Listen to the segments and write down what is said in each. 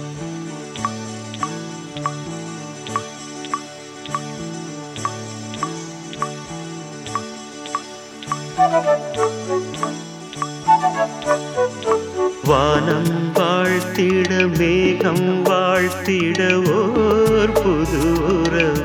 வானம் வாழ்த்திட மேகம் வாழ்த்திட ஓர் புது உறவு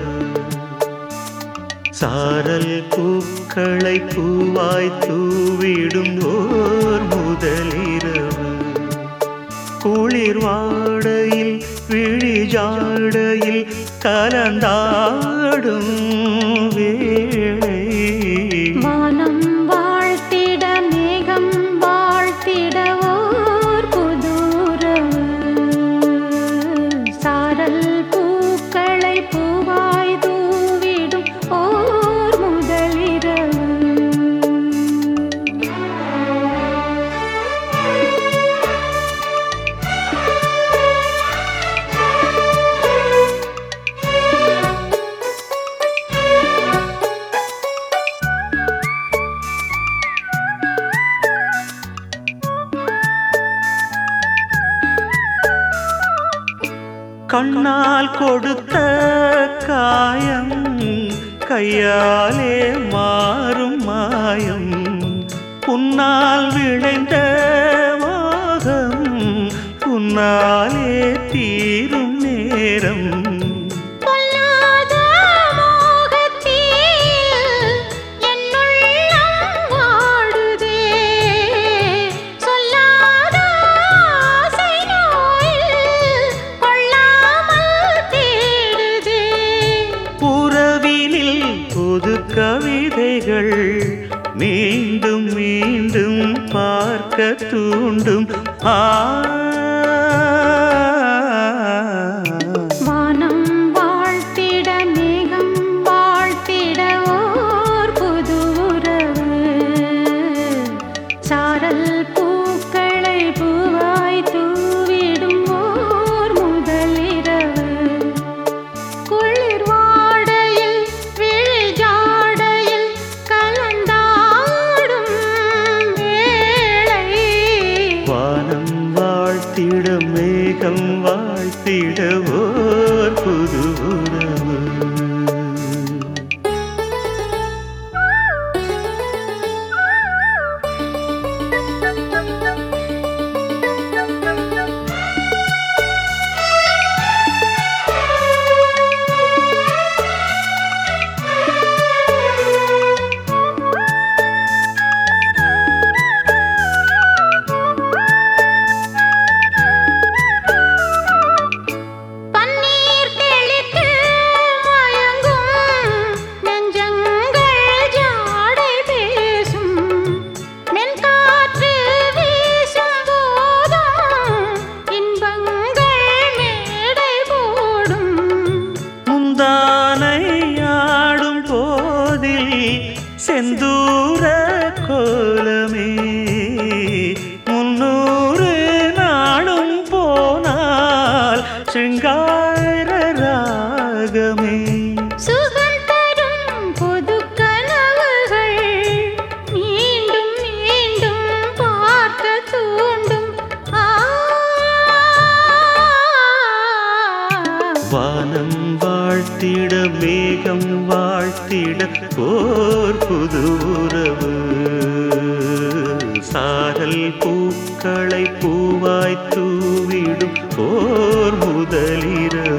சாரல் பூக்களை பூவாய் தூவிடும் ஓர் முதலிரவு குளிர் வாடையில் விழி ஜாடையில் கலந்தாடும் வேளை வானம் வாழ்த்திட மேகம் வாழ்த்திட ஓர் புதுரவு சாரல் பூக்களை பூவாய் தூவிடும் ஓர் முதலிரவு கண்ணால் கொடுத்த காயம் கையாலே மாறும் மாயம் உன்னால் விளைந்த மோகம் உன்னாலே தீரும் நேரம் பொல்லாத மோகத்தில் என்னுள்ளம் வாடுதே சொல்லாத ஆசை நோயில் கொள்ளாமல் தேடுதே உறவினில் புது கவிதைகள் மீண்டும் மீண்டும் பார்க்க தூண்டும் ஆ வானம் வாழ்த்திட மேகம் வாழ்த்திட ஓர் புது உறவு சாரல் பூக்களை பூவாய் தூவிடும் ஓர் முதலிரவு குளிர் வாடையில் விழி ஜாடையில் கலந்தாடும் வேளை வானம் வாழ்த்திட மேகம் வாழ்த்திட ஓர் புது உறவு பன்னீர் தெளித்து மயங்கும் நெஞ்சங்கள் ஜாடை பேசும் மென்காற்று வீசும் போதும் இன்பங்கள் மேடை போடும் முந்தானை ஆடும் போதில் செந்தூர கோலமே முன்னூறு நாளும் போனால் சிங்கார ராகமே சுகம் தரும் பொது கனவுகள் மீண்டும் மீண்டும் பார்க்க தூண்டும் ஆ வானம் வாழ்த்திட மேகம் வாழ்த்திட ஓர் புது உறவு சாரல் பூக்களை பூவாய் தூவிடும் ஓர் முதலிரவு